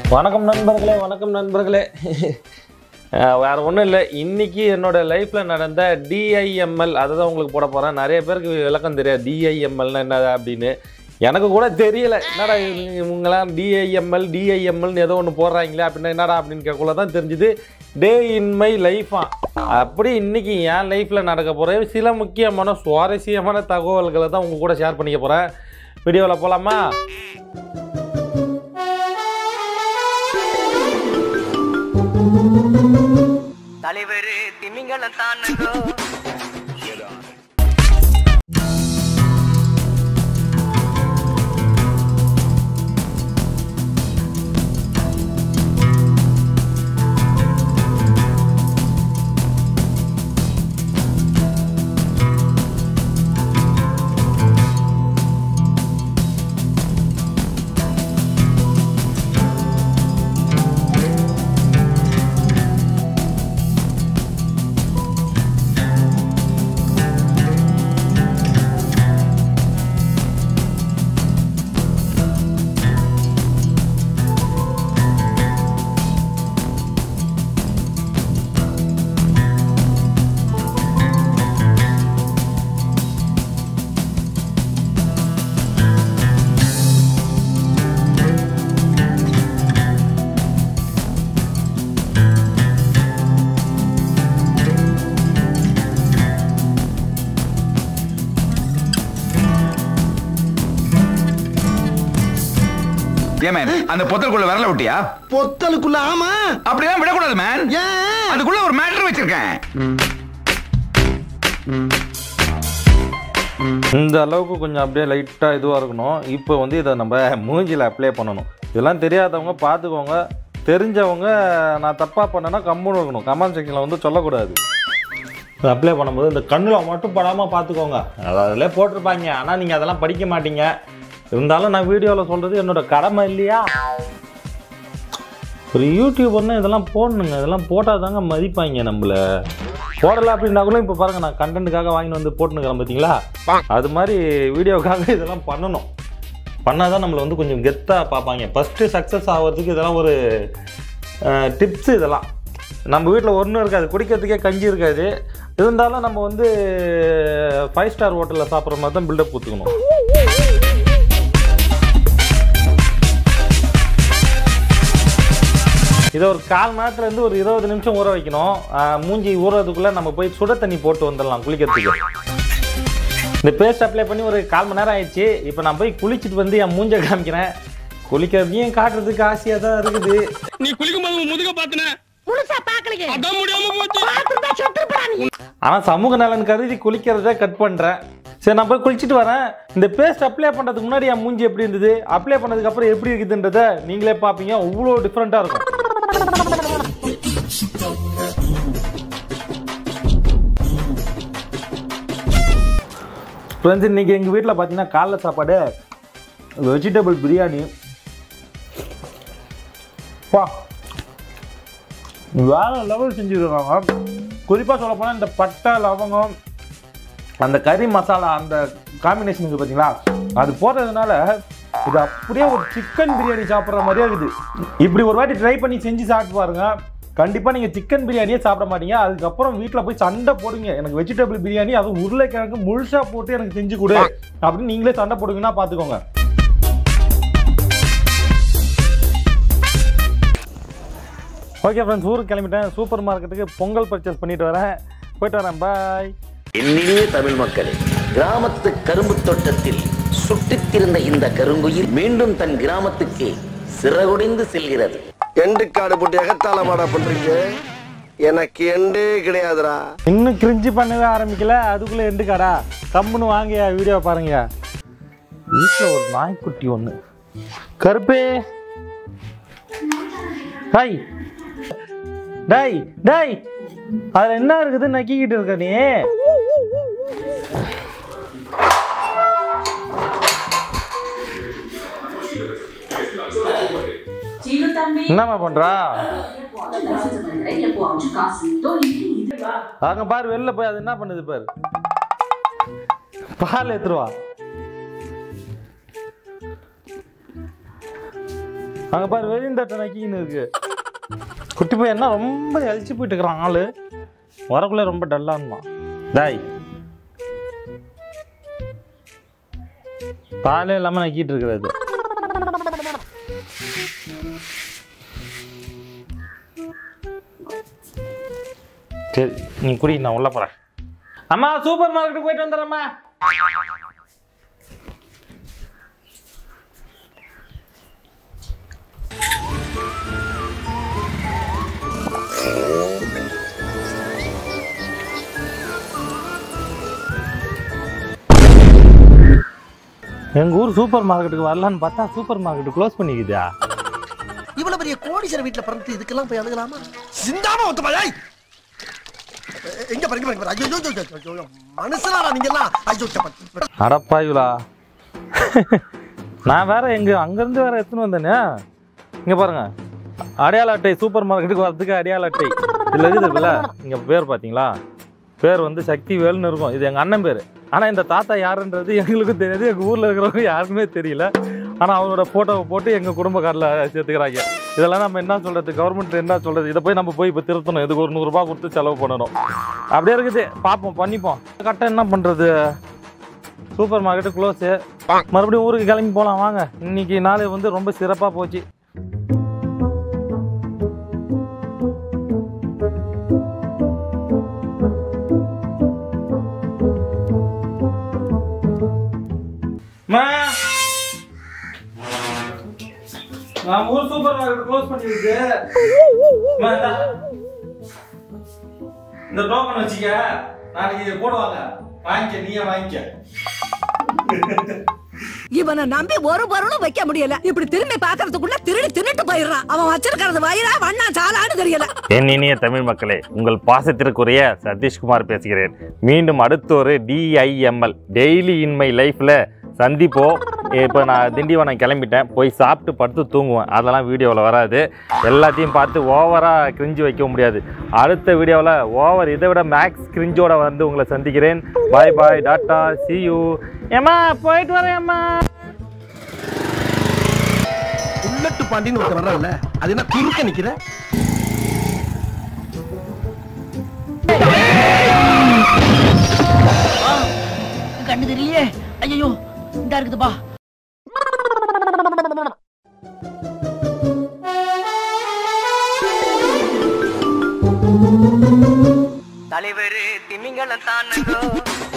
வணக்கம் நண்பர்களே வணக்கம் நண்பர்களே அஹ் வேற ஒன்றும் இல்லை இன்னைக்கு என்னோட லைஃப்பில் நடந்த டிஐஎம்எல் அதை தான் உங்களுக்கு போட போகிறேன் நிறைய பேருக்கு விளக்கம் தெரியாது டிஐஎம்எல்னா என்னது அப்படின்னு எனக்கு கூட தெரியல என்னடா இவங்க- இவங்கெல்லாம் டிஐஎம்எல் டிஐஎம்எல்னு ஏதோ ஒன்று போடுறாங்களே அப்படின்னா என்னடா அப்படின்னு கேட்கக்குள்ள தான் தெரிஞ்சுது டே இன் மை லைஃபா அப்படி இன்னைக்கு என் லைஃப்பில் நடக்க போகிற சில முக்கியமான சுவாரஸ்யமான தகவல்களை தான் உங்க கூட ஷேர் பண்ணிக்க போகிறேன் வீடியோவில் போகலாமா தலைவர் திமிங்கலம் தானுங்கோ ஏன் மேன் அந்த பொத்தலுக்குள்ள விரல விட்டியா பொத்தலுக்குள்ள ஆமா அப்படிலாம் விடக்கூடாது மேன் ஏன் அதுக்குள்ள ஒரு மேட்டர் வச்சிருக்கேன் இந்த அளவுக்கு கொஞ்சம் அப்படியே லைட்டாக இதுவாக இருக்கணும் இப்போ வந்து இதை நம்ம மூஞ்சியில் அப்ளை பண்ணணும் இதெல்லாம் தெரியாதவங்க பார்த்துக்கோங்க தெரிஞ்சவங்க நான் தப்பாக பண்ணேன்னா கம்முன்னு இருக்கணும் கமெண்ட் செக்ஷனில் வந்து சொல்லக்கூடாது இதை அப்ளை பண்ணும்போது இந்த கண்ணில் மட்டும் படாமல் பார்த்துக்கோங்க அதில் போட்டிருப்பாங்க ஆனால் நீங்கள் அதெல்லாம் படிக்க மாட்டீங்க இருந்தாலும் நான் வீடியோவில் சொல்கிறது என்னோட கடமை இல்லையா ஒரு யூடியூபர்னா இதெல்லாம் போடணுங்க இதெல்லாம் போட்டால் தாங்க மதிப்பாங்க நம்மளை போடலை அப்படின்னா கூட இப்போ பாருங்க நான் கண்டென்ட்டுக்காக வாங்கிட்டு வந்து போட்டுனுக்கிறேன் பார்த்தீங்களா அது மாதிரி வீடியோக்காக இதெல்லாம் பண்ணணும் பண்ணால் தான் நம்மளை வந்து கொஞ்சம் கெத்தாக பார்ப்பாங்க ஃபஸ்ட்டு சக்ஸஸ் ஆகிறதுக்கு இதெல்லாம் ஒரு டிப்ஸ் இதெல்லாம் நம்ம வீட்டில் ஒன்றும் இருக்காது குடிக்கிறதுக்கே கஞ்சி இருக்காது இருந்தாலும் நம்ம வந்து ஃபைவ் ஸ்டார் ஹோட்டலில் சாப்பிட்ற மாதிரி தான் பில்டப் கொடுத்துக்கணும் இதை ஒரு கால் மணி நேரத்துலேருந்து ஒரு இருபது நிமிஷம் ஊற வைக்கணும் ஆஹ் மூஞ்சி ஊறதுக்குள்ளே நம்ம போய் சுட தண்ணி போட்டு வந்துடலாம் குளிக்கிறதுக்கு இந்த பேஸ்ட் அப்ளை பண்ணி ஒரு கால் மணி நேரம் ஆயிடுச்சு இப்போ நான் போய் குளிச்சுட்டு வந்து என் மூஞ்ச காமிக்கிறேன் குளிக்கிறதையும் காட்டுறதுக்கு ஆசையாக தான் இருக்குது நீ குளிக்கும் போது உன் முதுக பாத்துன அதான் முடியாம போச்சு ஆனால் சமூக நலன் கருதி குளிக்கிறத கட் பண்ணுறேன் சரி நான் போய் குளிச்சுட்டு வரேன் இந்த பேஸ்ட் அப்ளை பண்ணுறதுக்கு முன்னாடி என் மூஞ்சி எப்படி இருந்தது அப்ளை பண்ணதுக்கு அப்புறம் எப்படி இருக்குதுன்றதை நீங்களே பார்ப்பீங்க அவ்வளோ டிஃப்ரெண்ட்டாக இருக்கும் ஃப்ரெண்ட்ஸ் இன்னைக்கு எங்கள் வீட்டில் பார்த்தீங்கன்னா காலைல சாப்பாடு வெஜிடபிள் பிரியாணி பா வேற லெவல் செஞ்சுருக்காங்க குறிப்பாக சொல்ல போனால் இந்த பட்டை லவங்கம் அந்த கறி மசாலா அந்த காம்பினேஷன் இருக்குது பார்த்தீங்களா அது போடுறதுனால இது அப்படியே ஒரு சிக்கன் பிரியாணி சாப்பிட்ற மாதிரியே இருக்குது இப்படி ஒரு வாட்டி ட்ரை பண்ணி செஞ்சு சாப்பிட்டு பாருங்க கண்டிப்பாக நீங்கள் சிக்கன் பிரியாணியே சாப்பிட மாட்டீங்க அதுக்கப்புறம் வீட்டில் போய் சண்டை போடுங்க எனக்கு வெஜிடபிள் பிரியாணி அதுவும் உருளைக்கிழங்கு முழுசா போட்டு எனக்கு செஞ்சு கொடு அப்படின்னு நீங்களே சண்டை போடுங்கன்னா பார்த்துக்கோங்க ஓகே ஃப்ரெண்ட்ஸ் ஊருக்கு கிளம்பிட்டேன் சூப்பர் மார்க்கெட்டுக்கு பொங்கல் பர்ச்சேஸ் பண்ணிட்டு வரேன் போயிட்டு வரேன் பாய் இனிய தமிழ் மக்களே கிராமத்து கரும்பு தோட்டத்தில் சுட்டித்திருந்த இந்த கருங்குயில் மீண்டும் தன் கிராமத்துக்கு சிறகுடைந்து செல்கிறது எண்டு காடு போட்டு எகத்தால மாடா பண்றீங்க எனக்கு எண்டே கிடையாதுடா இன்னும் கிரிஞ்சு பண்ணவே ஆரம்பிக்கல அதுக்குள்ள எண்டு கடா கம்முன்னு வாங்க வீடியோ பாருங்க வீட்டில் ஒரு நாய்க்குட்டி ஒன்று கருப்பே ஹாய் டேய் டேய் அதில் என்ன இருக்குது நக்கிக்கிட்டு இருக்க நீ என்னம்மா பண்றா 也不往去告诉你，都离你对吧？ அங்க பாரு வெளில போய் அது என்ன பண்ணுது பாரு பால் எடுத்துருவா அங்க பாரு வெளியந்தட்டை நக்கின்னு இருக்கு குட்டி பையன் என்ன ரொம்ப எழிச்சு போயிட்டு இருக்கிறான் ஆளு வரக்குள்ள ரொம்ப டல்லா இருந்தான் டாய் பாலே இல்லாம நக்கிட்டு இருக்கிறது சரி நீ குடி நான் உள்ள போறேன் அம்மா சூப்பர் மார்க்கெட்டுக்கு போயிட்டு வந்துடுறேம்மா எங்க ஊர் சூப்பர் மார்க்கெட்டுக்கு வரலான்னு பார்த்தா சூப்பர் மார்க்கெட் க்ளோஸ் பண்ணிக்குதா இவ்வளவு பெரிய கோடீஸ்வரர் வீட்டுல பிறந்து இதுக்கெல்லாம் போய் அழுகலாமா சிந்தாம ஒத்து பாய் எங்க பாருங்க பாருங்க பாருங்க. ஐயோ ஐயோ, ஐயோ, ஐயோ மனுஷனாரா நீங்க எல்லாம் ஐயோ சப்ப- அடப்பாயுலா நான் வேற எங்க அங்கேருந்து வேற எடுத்துன்னு வந்தேனே இங்க பாருங்க அடையாள அட்டை சூப்பர் மார்க்கெட்டுக்கு வரதுக்கு அடையாள அட்டை இதில் இருக்குதுல்ல இங்க பேர் பார்த்தீங்களா பேர் வந்து சக்தி வேல்னு இருக்கும் இது எங்கள் அண்ணன் பேர் ஆனால் இந்த தாத்தா யாருன்றது எங்களுக்கும் தெரியாது எங்கள் ஊரில் இருக்கிறவங்க யாருக்குமே தெரியல ஆனால் அவரோட ஃபோட்டோவை போட்டு எங்கள் குடும்ப கார்டில் சேர்த்துக்கிறாங்க இதெல்லாம் நம்ம என்ன சொல்கிறது கவர்மெண்ட் என்ன சொல்கிறது இதை போய் நம்ம போய் இப்போ திருத்தணும் இதுக்கு ஒரு நூறுரூபா கொடுத்து செலவு பண்ணணும் அப்படியே இருக்குது பார்ப்போம் பண்ணிப்போம் கரெக்டாக என்ன பண்ணுறது சூப்பர் மார்க்கெட்டு க்ளோஸு மறுபடியும் ஊருக்கு கிளம்பி போகலாம் வாங்க இன்னைக்கு நாள் வந்து ரொம்ப சிறப்பாக போச்சு அம்மா! நான் ஊர் சூப்பர் மார்க்கெட் க்ளோஸ் பண்ணிருக்கு அம்மா, இந்தா. இந்த டோக்கன் வச்சுக்க நாளைக்கு போடுவாங்க வாங்கிக்க நீயே வாங்கிக்க இவனை நம்பி ஒரு பொருளும் வைக்க முடியல இப்படி திரும்பி பாக்குறதுக்குள்ள திருடி தின்னுட்டு போயிடுறான் அவன் வச்சிருக்கிறது வயிறா வண்ணா சாலான்னு தெரியல என் இனிய தமிழ் மக்களே உங்கள் பாசத்திற்குரிய சதீஷ்குமார் பேசுகிறேன் மீண்டும் அடுத்த ஒரு டிஐஎம்எல் டெய்லி இன் மை லைஃப்பில் சந்திப்போம் இப்போ நான் திண்டிவனம் கிளம்பிட்டேன் போய் சாப்பிட்டு படுத்து தூங்குவேன் அதெல்லாம் வீடியோவில் வராது எல்லாத்தையும் பார்த்து ஓவராக கிரிஞ்சு வைக்க முடியாது அடுத்த வீடியோவில் ஓவர் இதை விட மேக்ஸ் கிரிஞ்சோட வந்து உங்களை சந்திக்கிறேன் bye bye tata see you ஏம்மா போயிட்டு வரேன் அம்மா புல்லட்டு பாண்டின்னு ஒருத்தர் வர்றான்ல அது என்ன குறுக்க நிக்கிற கண்ணு தெரியலையே ஐயோ இந்த இருக்குதுப்பா தலைவர் திமிங்கலம் தானுங்கோ